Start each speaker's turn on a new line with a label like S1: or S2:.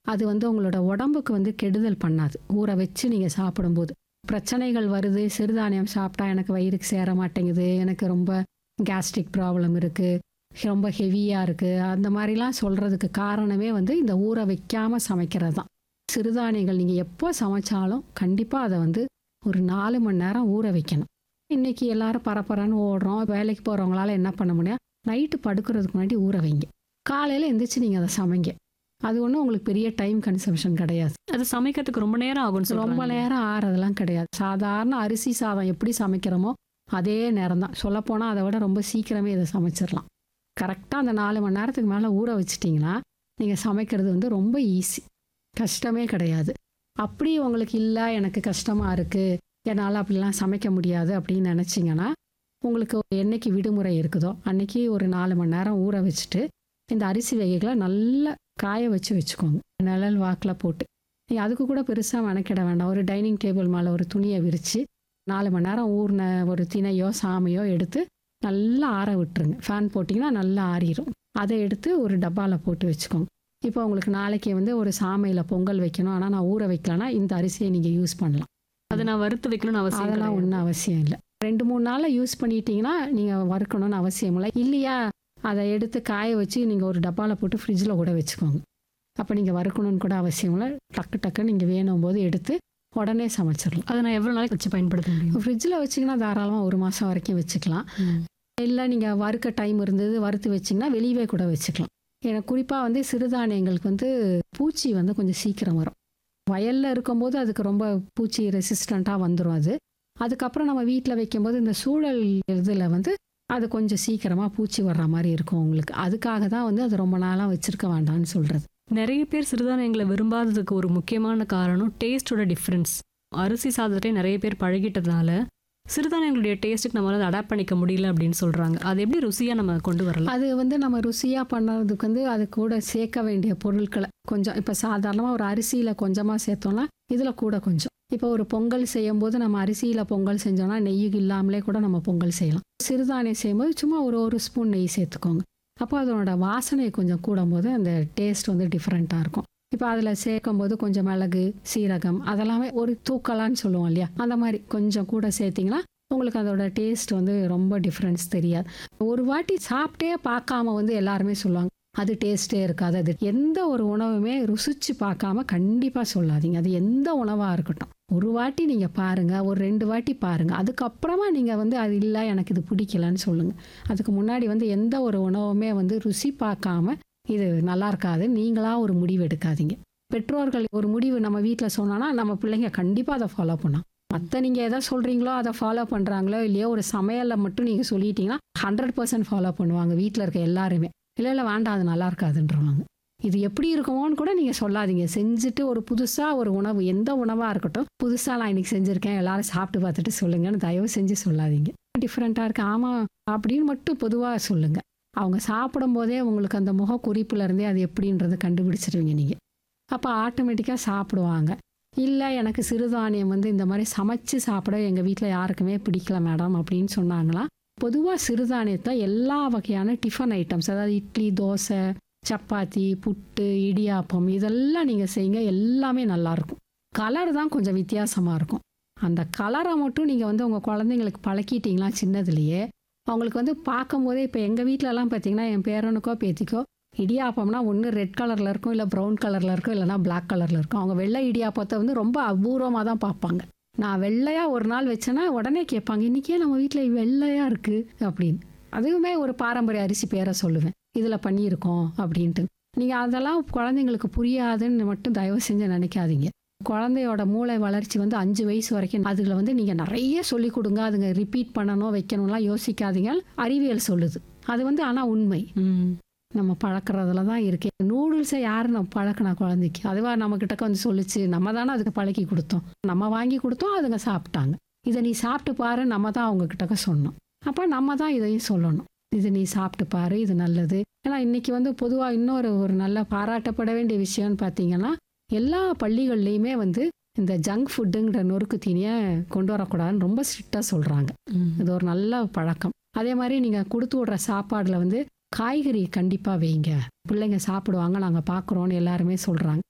S1: அது வந்து உங்களோட உடம்புக்கு வந்து கெடுதல் பண்ணாது ஊற வச்சு நீங்கள் சாப்பிடும்போது பிரச்சனைகள் வருது சிறுதானியம் சாப்பிட்டா எனக்கு வயிறுக்கு சேர மாட்டேங்குது எனக்கு ரொம்ப கேஸ்ட்ரிக் ப்ராப்ளம் இருக்குது ரொம்ப ஹெவியாக இருக்குது அந்த மாதிரிலாம் சொல்கிறதுக்கு காரணமே வந்து இந்த ஊற வைக்காமல் சமைக்கிறது தான் சிறுதானியங்கள் நீங்கள் எப்போ சமைச்சாலும் கண்டிப்பாக அதை வந்து ஒரு நாலு மணி நேரம் ஊற வைக்கணும் இன்றைக்கி எல்லாரும் பரபரன்னு ஓடுறோம் வேலைக்கு போகிறவங்களால என்ன பண்ண முடியும் நைட்டு படுக்கிறதுக்கு முன்னாடி ஊற வைங்க காலையில் எந்திரிச்சு நீங்கள் அதை சமைங்க அது ஒன்றும் உங்களுக்கு பெரிய டைம் கன்சம்ஷன் கிடையாது
S2: அது சமைக்கிறதுக்கு ரொம்ப நேரம் ஆகும்னு
S1: ரொம்ப
S2: சொல்றாங்க
S1: நேரம் ஆறதெல்லாம் கிடையாது சாதாரண அரிசி சாதம் எப்படி சமைக்கிறோமோ அதே நேரம் தான் சொல்லப்போனால் அதை விட ரொம்ப சீக்கிரமே இதை சமைச்சிடலாம் கரெக்டாக அந்த நாலு மணி நேரத்துக்கு மேலே ஊற வச்சிட்டிங்கன்னா நீங்கள் சமைக்கிறது வந்து ரொம்ப ஈஸி கஷ்டமே கிடையாது அப்படி உங்களுக்கு இல்லை எனக்கு கஷ்டமாக இருக்குது என்னால் அப்படிலாம் சமைக்க முடியாது அப்படின்னு நினச்சிங்கன்னா உங்களுக்கு என்னைக்கு விடுமுறை இருக்குதோ அன்னைக்கு ஒரு நாலு மணி நேரம் ஊற வச்சுட்டு இந்த அரிசி வகைகளை நல்லா காய வச்சு வச்சுக்கோங்க நிழல் வாக்கில் போட்டு நீங்கள் அதுக்கு கூட பெருசாக மெனக்கிட வேண்டாம் ஒரு டைனிங் டேபிள் மேலே ஒரு துணியை விரித்து நாலு மணி நேரம் ஊறின ஒரு தினையோ சாமையோ எடுத்து நல்லா ஆற விட்டுருங்க ஃபேன் போட்டிங்கன்னா நல்லா ஆறிடும் அதை எடுத்து ஒரு டப்பாவில் போட்டு வச்சுக்கோங்க இப்போ உங்களுக்கு நாளைக்கு வந்து ஒரு சாமையில் பொங்கல் வைக்கணும் ஆனால் நான் ஊற வைக்கலன்னா இந்த அரிசியை நீங்கள் யூஸ் பண்ணலாம்
S2: அதை நான் வறுத்து வைக்கணும்னு அவசியம்
S1: அதெல்லாம்
S2: கிடையாது.
S1: ஒன்றும் அவசியம் இல்லை ரெண்டு மூணு நாளில் யூஸ் பண்ணிட்டீங்கன்னா நீங்கள் வறுக்கணும்னு அவசியம் இல்லை இல்லையா அதை எடுத்து காய வச்சு நீங்கள் ஒரு டப்பாவில் போட்டு ஃப்ரிட்ஜில் கூட வச்சுக்கோங்க அப்போ நீங்கள் வறுக்கணும்னு கூட அவசியம் இல்லை டக்கு டக்குன்னு நீங்கள் வேணும் போது எடுத்து உடனே சமைச்சிடலாம்
S2: அதை நான் எவ்வளவு நாளைக்கு வச்சு பயன்படுத்த முடியும்
S1: ஃப்ரிட்ஜில் வச்சிங்கன்னா தாராளமாக ஒரு மாதம் வரைக்கும் வச்சுக்கலாம் இல்லை நீங்கள் வறுக்க டைம் இருந்தது வறுத்து வச்சிங்கன்னா வெளியவே கூட வச்சுக்கலாம் ஏன்னா குறிப்பாக வந்து சிறுதானியங்களுக்கு வந்து பூச்சி வந்து கொஞ்சம் சீக்கிரம் வரும் வயலில் இருக்கும்போது அதுக்கு ரொம்ப பூச்சி ரெசிஸ்டண்ட்டாக வந்துடும் அது அதுக்கப்புறம் நம்ம வீட்டில் வைக்கும்போது இந்த சூழல் இதில் வந்து அது கொஞ்சம் சீக்கிரமாக பூச்சி வர்ற மாதிரி இருக்கும் உங்களுக்கு அதுக்காக தான் வந்து அது ரொம்ப நாளாக வச்சுருக்க வேண்டாம்னு சொல்கிறது
S2: நிறைய பேர் சிறுதானியங்களை விரும்பாததுக்கு ஒரு முக்கியமான காரணம் டேஸ்டோட டிஃப்ரென்ஸ் அரிசி சாதத்தை நிறைய பேர் பழகிட்டதுனால சிறுதானியங்களுடைய டேஸ்ட்டுக்கு நம்மளால அதை அடாப்ட் பண்ணிக்க முடியல அப்படின்னு சொல்றாங்க அது எப்படி ருசியா நம்ம கொண்டு வரலாம்
S1: அது வந்து நம்ம ருசியாக பண்ணுறதுக்கு வந்து அது கூட சேர்க்க வேண்டிய பொருட்களை கொஞ்சம் இப்போ சாதாரணமாக ஒரு அரிசியில் கொஞ்சமாக சேர்த்தோம்னா இதில் கூட கொஞ்சம் இப்போ ஒரு பொங்கல் செய்யும்போது நம்ம அரிசியில் பொங்கல் செஞ்சோம்னா நெய் இல்லாமலே கூட நம்ம பொங்கல் செய்யலாம் சிறுதானியம் செய்யும்போது சும்மா ஒரு ஒரு ஸ்பூன் நெய் சேர்த்துக்கோங்க அப்போ அதனோட வாசனை கொஞ்சம் கூடும்போது அந்த டேஸ்ட் வந்து டிஃப்ரெண்ட்டாக இருக்கும் இப்போ அதில் சேர்க்கும் போது கொஞ்சம் மிளகு சீரகம் அதெல்லாமே ஒரு தூக்கலான்னு சொல்லுவோம் இல்லையா அந்த மாதிரி கொஞ்சம் கூட சேர்த்திங்கன்னா உங்களுக்கு அதோட டேஸ்ட் வந்து ரொம்ப டிஃப்ரென்ஸ் தெரியாது ஒரு வாட்டி சாப்பிட்டே பார்க்காம வந்து எல்லாருமே சொல்லுவாங்க அது டேஸ்ட்டே இருக்காது அது எந்த ஒரு உணவுமே ருசிச்சு பார்க்காம கண்டிப்பாக சொல்லாதீங்க அது எந்த உணவாக இருக்கட்டும் ஒரு வாட்டி நீங்கள் பாருங்கள் ஒரு ரெண்டு வாட்டி பாருங்கள் அதுக்கப்புறமா நீங்கள் வந்து அது இல்லை எனக்கு இது பிடிக்கலன்னு சொல்லுங்கள் அதுக்கு முன்னாடி வந்து எந்த ஒரு உணவுமே வந்து ருசி பார்க்காம இது நல்லா இருக்காது நீங்களா ஒரு முடிவு எடுக்காதீங்க பெற்றோர்கள் ஒரு முடிவு நம்ம வீட்டில் சொன்னோன்னா நம்ம பிள்ளைங்க கண்டிப்பாக அதை ஃபாலோ பண்ணலாம் மற்ற நீங்கள் எதை சொல்கிறீங்களோ அதை ஃபாலோ பண்ணுறாங்களோ இல்லையோ ஒரு சமையலில் மட்டும் நீங்கள் சொல்லிட்டீங்கன்னா ஹண்ட்ரட் பர்சன்ட் ஃபாலோ பண்ணுவாங்க வீட்டில் இருக்க எல்லாருமே இல்லை இல்லை வேண்டாம் அது நல்லா இருக்காதுன்றவாங்க இது எப்படி இருக்குமோன்னு கூட நீங்கள் சொல்லாதீங்க செஞ்சுட்டு ஒரு புதுசாக ஒரு உணவு எந்த உணவாக இருக்கட்டும் புதுசாக நான் இன்னைக்கு செஞ்சுருக்கேன் எல்லாரும் சாப்பிட்டு பார்த்துட்டு சொல்லுங்கன்னு தயவு செஞ்சு சொல்லாதீங்க டிஃப்ரெண்ட்டாக இருக்கு ஆமாம் அப்படின்னு மட்டும் பொதுவாக சொல்லுங்கள் அவங்க சாப்பிடும் போதே உங்களுக்கு அந்த முக குறிப்புல இருந்தே அது எப்படின்றத கண்டுபிடிச்சிருவீங்க நீங்கள் அப்போ ஆட்டோமேட்டிக்காக சாப்பிடுவாங்க இல்லை எனக்கு சிறுதானியம் வந்து இந்த மாதிரி சமைச்சு சாப்பிட எங்கள் வீட்டில் யாருக்குமே பிடிக்கல மேடம் அப்படின்னு சொன்னாங்களா பொதுவாக சிறுதானியத்தை எல்லா வகையான டிஃபன் ஐட்டம்ஸ் அதாவது இட்லி தோசை சப்பாத்தி புட்டு இடியாப்பம் இதெல்லாம் நீங்கள் செய்யுங்க எல்லாமே நல்லாயிருக்கும் கலர் தான் கொஞ்சம் வித்தியாசமாக இருக்கும் அந்த கலரை மட்டும் நீங்கள் வந்து உங்கள் குழந்தைங்களுக்கு பழக்கிட்டீங்களா சின்னதுலேயே அவங்களுக்கு வந்து பார்க்கும்போதே இப்போ எங்கள் வீட்டிலலாம் பார்த்தீங்கன்னா என் பேரனுக்கோ பேத்திக்கோ இடியாப்பம்னா ஒன்று ரெட் கலரில் இருக்கும் இல்லை ப்ரௌன் கலரில் இருக்கும் இல்லைனா Black கலரில் இருக்கும் அவங்க வெள்ளை இடியாப்பத்தை வந்து ரொம்ப அபூர்வமாக தான் பார்ப்பாங்க நான் வெள்ளையாக ஒரு நாள் வச்சேன்னா உடனே கேட்பாங்க இன்றைக்கே நம்ம வீட்டில் வெள்ளையாக இருக்குது அப்படின்னு அதுவுமே ஒரு பாரம்பரிய அரிசி பேரை சொல்லுவேன் இதில் பண்ணியிருக்கோம் அப்படின்ட்டு நீங்கள் அதெல்லாம் குழந்தைங்களுக்கு புரியாதுன்னு மட்டும் தயவு செஞ்சு நினைக்காதீங்க குழந்தையோட மூளை வளர்ச்சி வந்து அஞ்சு வயசு வரைக்கும் அதில் வந்து நீங்கள் நிறைய சொல்லிக் கொடுங்க அதுங்க ரிப்பீட் பண்ணணும் வைக்கணும்லாம் யோசிக்காதீங்க அறிவியல் சொல்லுது அது வந்து ஆனால் உண்மை
S2: ம்.
S1: நம்ம பழக்கிறதுல தான் இருக்கு நூடுல்ஸை யார் நம்ம பழக்கினா குழந்தைக்கு அதுவா நம்ம கிட்டக்க வந்து சொல்லிச்சு நம்ம தானே அதுக்கு பழக்கி கொடுத்தோம் நம்ம வாங்கி கொடுத்தோம் அதுங்க சாப்பிட்டாங்க இதை நீ சாப்பிட்டு பாரு நம்ம தான் அவங்க கிட்டக்க சொன்னோம் அப்போ நம்ம தான் இதையும் சொல்லணும் இது நீ சாப்பிட்டு பாரு இது நல்லது ஏன்னா இன்னைக்கு வந்து பொதுவாக இன்னொரு ஒரு நல்ல பாராட்டப்பட வேண்டிய விஷயம்னு பார்த்தீங்கன்னா எல்லா பள்ளிகள்லையுமே வந்து இந்த ஜங்க் ஃபுட்டுங்கிற நொறுக்கு தீனியை கொண்டு வரக்கூடாதுன்னு ரொம்ப ஸ்ட்ரிக்டாக சொல்கிறாங்க
S2: ம்.
S1: இது ஒரு நல்ல பழக்கம் அதே மாதிரி நீங்கள் கொடுத்து விடுற சாப்பாடில் வந்து காய்கறி கண்டிப்பாக வைங்க பிள்ளைங்க சாப்பிடுவாங்க நாங்கள் பார்க்குறோன்னு எல்லாருமே சொல்கிறாங்க